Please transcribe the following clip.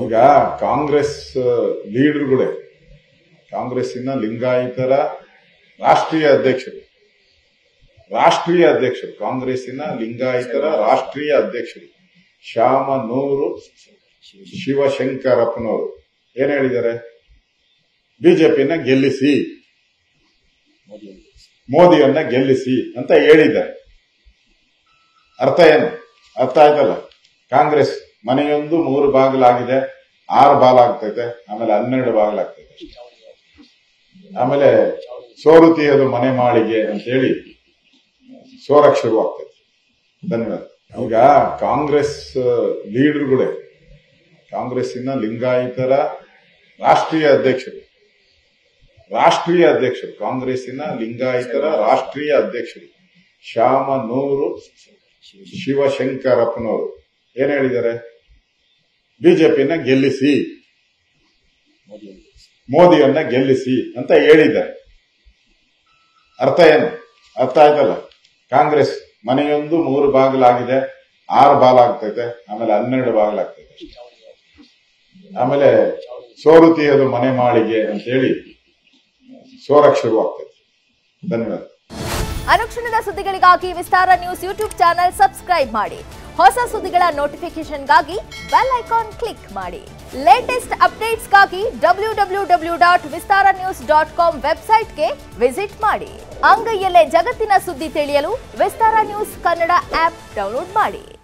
ಈಗ ಕಾಂಗ್ರೆಸ್ ಲೀಡರ್ಗಳೇ ಕಾಂಗ್ರೆಸ್ಸಿನ ಲಿಂಗಾಯತರ ರಾಷ್ಟ್ರೀಯ ಅಧ್ಯಕ್ಷರು ರಾಷ್ಟ್ರೀಯ ಅಧ್ಯಕ್ಷರು ಕಾಂಗ್ರೆಸ್ಸಿನ ಲಿಂಗಾಯತರ ರಾಷ್ಟ್ರೀಯ ಅಧ್ಯಕ್ಷರು ಶ್ಯಾಮನೂರು ಶಿವಶಂಕರಪ್ಪನವರು ಏನ್ ಹೇಳಿದ್ದಾರೆ ಬಿಜೆಪಿಯನ್ನ ಗೆಲ್ಲಿಸಿ ಮೋದಿಯನ್ನ ಗೆಲ್ಲಿಸಿ ಅಂತ ಹೇಳಿದ್ದಾರೆ ಅರ್ಥ ಏನು ಅರ್ಥ ಆಯ್ತಲ್ಲ ಕಾಂಗ್ರೆಸ್ ಮನೆಯೊಂದು ಮೂರು ಬಾಗಿಲಾಗಿದೆ ಆರು ಬಾಲಾಗ್ತೈತೆ ಆಮೇಲೆ ಹನ್ನೆರಡು ಬಾಗಿಲಾಗ್ತೈತೆ ಆಮೇಲೆ ಸೋರುತಿಯದು ಮನೆ ಮಾಳಿಗೆ ಅಂತೇಳಿ ಸೋರಕ್ ಶುರು ಆಗ್ತೈತೆ ಧನ್ಯವಾದ ಈಗ ಕಾಂಗ್ರೆಸ್ ಲೀಡರ್ಗಳೇ ಕಾಂಗ್ರೆಸ್ಸಿನ ಲಿಂಗಾಯತರ ರಾಷ್ಟ್ರೀಯ ಅಧ್ಯಕ್ಷರು ರಾಷ್ಟ್ರೀಯ ಅಧ್ಯಕ್ಷರು ಕಾಂಗ್ರೆಸ್ಸಿನ ಲಿಂಗಾಯತರ ರಾಷ್ಟ್ರೀಯ ಅಧ್ಯಕ್ಷರು ಶ್ಯಾಮನೂರು ಶಿವಶಂಕರಪ್ಪನವರು ಏನ್ ಹೇಳಿದ್ದಾರೆ ಬಿಜೆಪಿಯನ್ನ ಗೆಲ್ಲಿಸಿ ಮೋದಿಯನ್ನ ಗೆಲ್ಲಿಸಿ ಅಂತ ಹೇಳಿದ್ದಾರೆ ಅರ್ಥ ಏನು ಅರ್ಥ ಆಯ್ತಲ್ಲ ಕಾಂಗ್ರೆಸ್ ಮನೆಯೊಂದು ಮೂರು ಬಾಗಿಲಾಗಿದೆ ಆರು ಬಾಲಾಗ್ತೈತೆ ಆಮೇಲೆ ಹನ್ನೆರಡು ಬಾಗಿಲಾಗ್ತೈತೆ ಆಮೇಲೆ ಸೋರುತಿಯದು ಮನೆ ಮಾಳಿಗೆ ಅಂತೇಳಿ ಸೋರಕ್ ಶುರು ಆಗ್ತೈತೆ ಧನ್ಯವಾದ ಅನುಕ್ಷಣದ ಸುದ್ದಿಗಳಿಗಾಗಿ Vistara news YouTube channel subscribe ಮಾಡಿ ಹೊಸ ಸುದ್ದಿಗಳ ನೋಟಿಫಿಕೇಶನ್ಗಾಗಿ ಬೆಲ್ ಐಕಾನ್ ಕ್ಲಿಕ್ ಮಾಡಿ ಲೇಟೆಸ್ಟ್ ಅಪ್ಡೇಟ್ಸ್ಗಾಗಿ W W W dot Vistara news dot com ವೆಬ್ಸೈಟ್ಗೆ ವಿಸಿಟ್ ಮಾಡಿ ಅಂಗೈಯಲ್ಲೇ ಜಗತ್ತಿನ ಸುದ್ದಿ ತಿಳಿಯಲು Vistara news Kannada app download ಮಾಡಿ